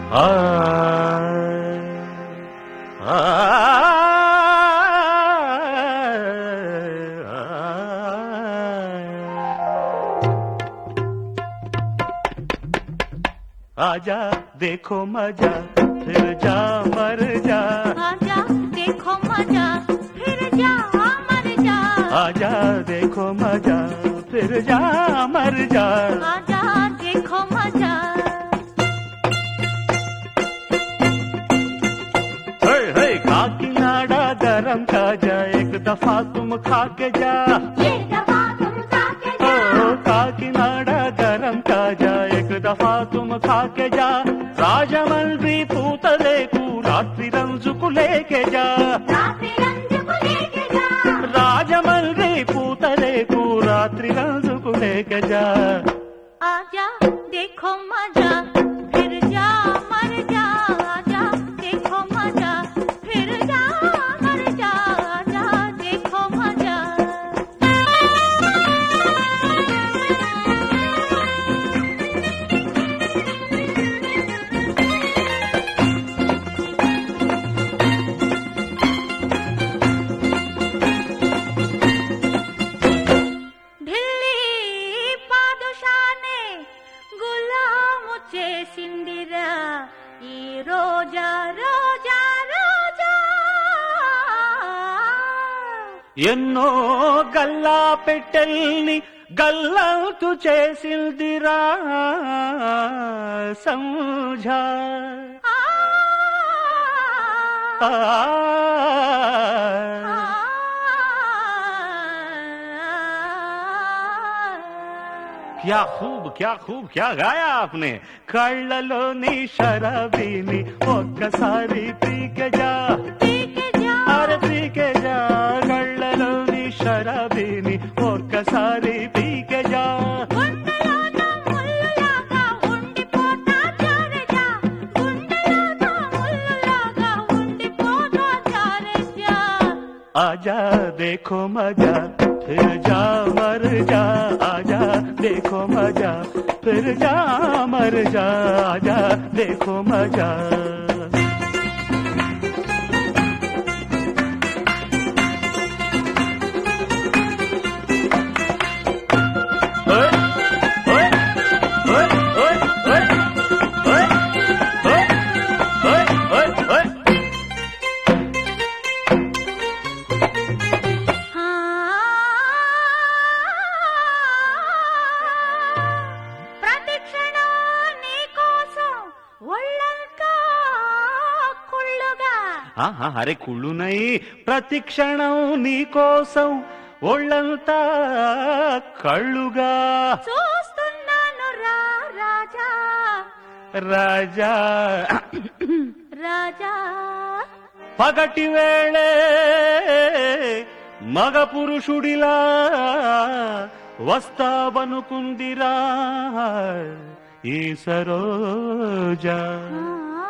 ఆ ఆ आजा देखो मजा फिर जा मर जा आजा देखो मजा फिर जा मर जा आजा देखो मजा फिर जा मर जा आजा देखो मजा हे हे काकीनाडा गरम खाजा एक दफा तुम खा के जा ये दफा तुम ताके ओ जा काकीनाडा गरम खाजा एक दफा तुम खा के जा రాజమండ్రి పూతలేకు రాత్రి రంజుకు లేకే జా रात्रि रंज को लेके जा రాజమండ్రి పూతలేకు రాత్రి రంజుకు లేకే జా आजा देखो मजा फिर जा मर जा आजा देखो मजा फिर जा मर जा आजा देखो मजा ఢిల్లీ పాదుషానే గులాము చేసిందిరా ఈ రోజా రోజా రోజా ఎన్నో గల్లా పెట్టెల్ని గల్లంతు చేసిందిరా సంఝా ఆ, ఆ, क्या खूब क्या खूब क्या गाया आपने కళ్ళలోని షరాబీని ఒక్కసారి పీకెజా పీకే జా, అరే పీకెజా కళ్ళలోని షరాబీని ఒక్కసారి పీకెజా గుండెలోన ముల్లులాగా ఉండిపోతా జారెజా, గుండెలోన ముల్లులాగా ఉండిపోతా జారెజా. आजा देखो मजा फिर जा मर जा आजा देखो मजा फिर जा मर जा आजा देखो मजा ओए, ओए, ओए, ओए, ओए, ओए, ओए, ओए, ओए, ओए। ఆ, ప్రతి క్షణం నీకోసం ఒళ్ళంతా కుళ్ళుగా ఆహా, అరే కుళ్ళునై ప్రతి క్షణం నీకోసం ఒళ్ళంతా కళ్ళుగా చూస్తున్నాను రా రాజా రాజా రాజా పగటి వేళే మగ పురుషుడిలా వస్తావనుకుందిరా ఈ సరోజా ఆ,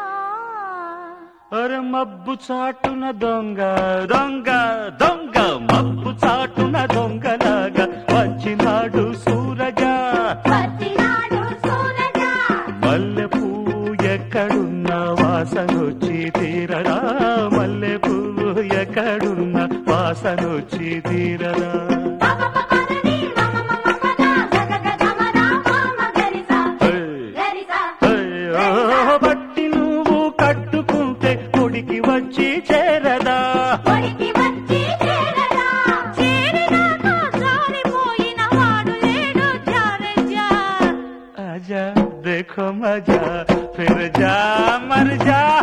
అరే మబ్బు చాటున దొంగ దొంగ దొంగ మబ్బు చాటున దొంగలాగా వచ్చినాడు సూరజా పట్టినాడు సూరజా మల్లె పువ్వు ఎక్కడున్న వాసనొచ్చి తీరరా మల్లె పువ్వు ఎక్కడున్న వాసనొచ్చి తీరరా పపపపదని మమమమమద గగగగమద మమ గరిసా ఏయ్, గరిసా ఏయ్, ఓ, పట్టి నువ్వు కట్టుకుంటే పొడికి వచ్చి చేరదా ఒడికి వచ్చి చేరదా చేరినాక జారిపోయిన వాడు లేడు జారెజా आजा देखो मजा फिर जा मर जा